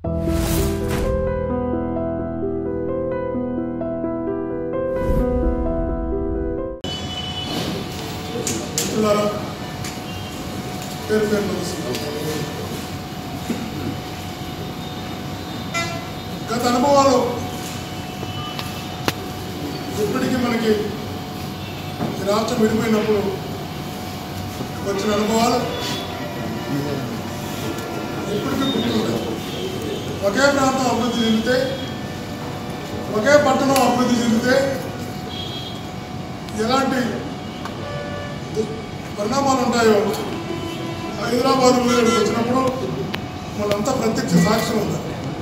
మిత్రులారా పేరు పేరు నమస్కారం గత అనుభవాలు ఇప్పటికీ మనకి ఈ రాష్ట్రం విడిపోయినప్పుడు వచ్చిన అనుభవాలు ఇప్పటికీ గుర్తుంటాయి ఒకే ప్రాంతం అభివృద్ధి చెందితే ఒకే పట్టణం అభివృద్ధి చెందితే ఎలాంటి దు- పరిణామాలు ఉంటాయో హైదరాబాద్ ఊరికి వచ్చినప్పుడు మనంతా ప్రత్యక్ష సాక్ష్యం ఉంది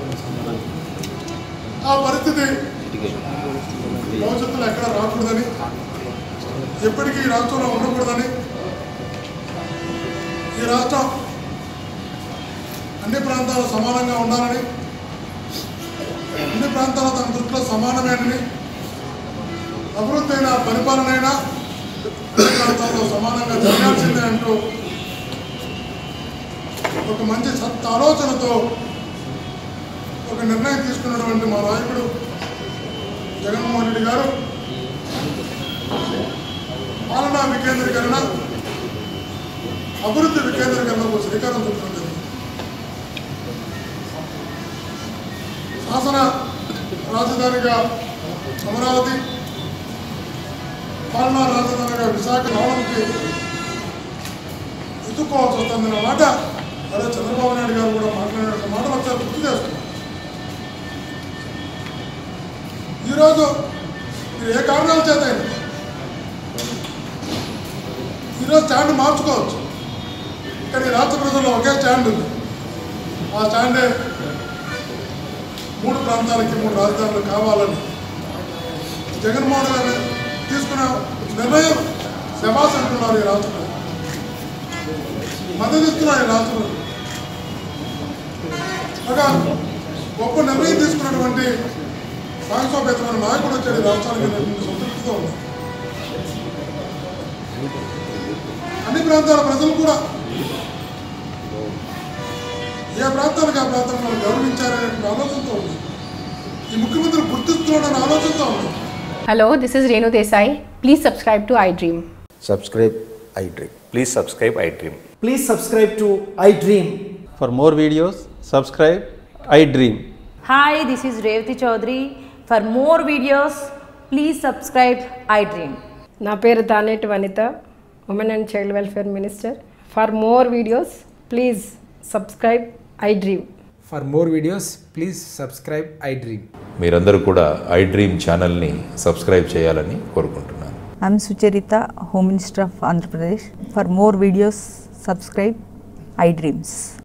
ఆ పరిస్థితి భవిష్యత్తులో ఎక్కడ రాకూడదని ఎప్పటికీ ఈ రాష్ట్రంలో ఉండకూడదని ఈ రాష్ట్రం అన్ని ప్రాంతాలు సమానంగా ఉండాలని అన్ని ప్రాంతాలు తన దృష్టిలో సమానమేనని అభివృద్ధి అయిన పరిపాలన అయినా అన్ని ప్రాంతాల్లో సమానంగా జరగాల్సిందే అంటూ ఒక మంచి సత్ ఆలోచనతో ఒక నిర్ణయం తీసుకున్నటువంటి మా నాయకుడు జగన్మోహన్ రెడ్డి గారు పాలనా వికేంద్రీకరణ అభివృద్ధి వికేంద్రీకరణకు శ్రీకారం చుట్టడం జరిగింది శాసన రాజధానిగా అమరావతి పాలనా రాజధానిగా విశాఖ రావడానికి ఎత్తుక్కోవాల్సి వస్తుందన్న మాట అదే చంద్రబాబు నాయుడు గారు కూడా మాట్లాడిన మాట ఒకసారి గుర్తు చేస్తున్నాం ఈరోజు మీరు ఏ కారణాల చేత అయినా ఈరోజు స్టాండ్ మార్చుకోవచ్చు కానీ రాష్ట్ర ప్రజల్లో ఒకే స్టాండ్ ఉంది ఆ స్టాండే మూడు ప్రాంతాలకి మూడు రాజధానులు కావాలని జగన్మోహన్ గారు తీసుకున్న నిర్ణయం శబాస్ అంటున్నారు ఈ రాష్ట్రంలో మద్దతు ఇస్తున్నారు ఈ రాష్ట్రంలో ఒక గొప్ప నిర్ణయం తీసుకున్నటువంటి సాంసోపేతమైన నాయకుడు వచ్చాడు ఈ రాష్ట్రానికి నేను సంతృప్తితో ఉంది అన్ని ప్రాంతాల ప్రజలు కూడా ఏ ప్రాంతానికి ఆ ప్రాంతంలో గౌరవించారనే ఆలోచనతో ఉంది ఈ ముఖ్యమంత్రి గుర్తిస్తున్నాడనే ఆలోచనతో ఉంది Hello, this is Renu Desai. Please subscribe to iDream. subscribe iDream. Please subscribe iDream. Please subscribe to iDream. For more videos, subscribe iDream. Hi, this is Revati Chaudhary. For more videos, please subscribe iDream. నా పేరు Taneti Vanitha women and child welfare minister for more videos please subscribe iDream For more videos, please subscribe iDream. మీరందరూ కూడా iDream ఛానల్ని subscribe చేయాలని కోరుకుంటున్నాను I'm Sucharita, Home Minister of Andhra Pradesh. For more videos, subscribe iDreams.